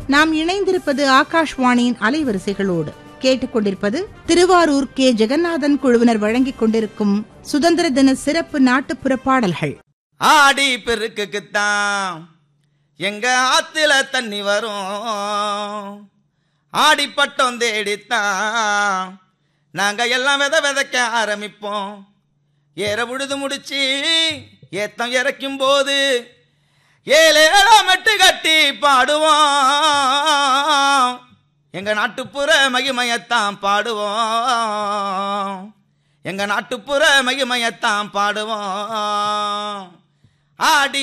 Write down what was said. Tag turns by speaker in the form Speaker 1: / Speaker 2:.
Speaker 1: நாம் இணைந்திருப்பது ஆகாஷ்வாணியின் அலைவரிசைகளோடு கேட்டுக்கொண்டிருப்பது திருவாரூர் கே ஜெகநாதன் குழுவினர் வழங்கிக் கொண்டிருக்கும் சுதந்திர தின சிறப்பு நாட்டுப்புற பாடல்கள்
Speaker 2: ஆடி பெருக்குக்குத்தான் எங்க ஆத்துல தண்ணி வரும் ஆடி பட்டம் தேடித்தான் நாங்க எல்லாம் வித விதைக்க ஆரம்பிப்போம் ஏற உழுது முடிச்சு ஏத்தம் இறக்கும் போது ஏழேழா மெட்டு கட்டி பாடுவோம் எங்க நாட்டுப்புற மகிமையத்தான் பாடுவோம் எங்க நாட்டுப்புற மகிமையத்தான் பாடுவோம் ஆடி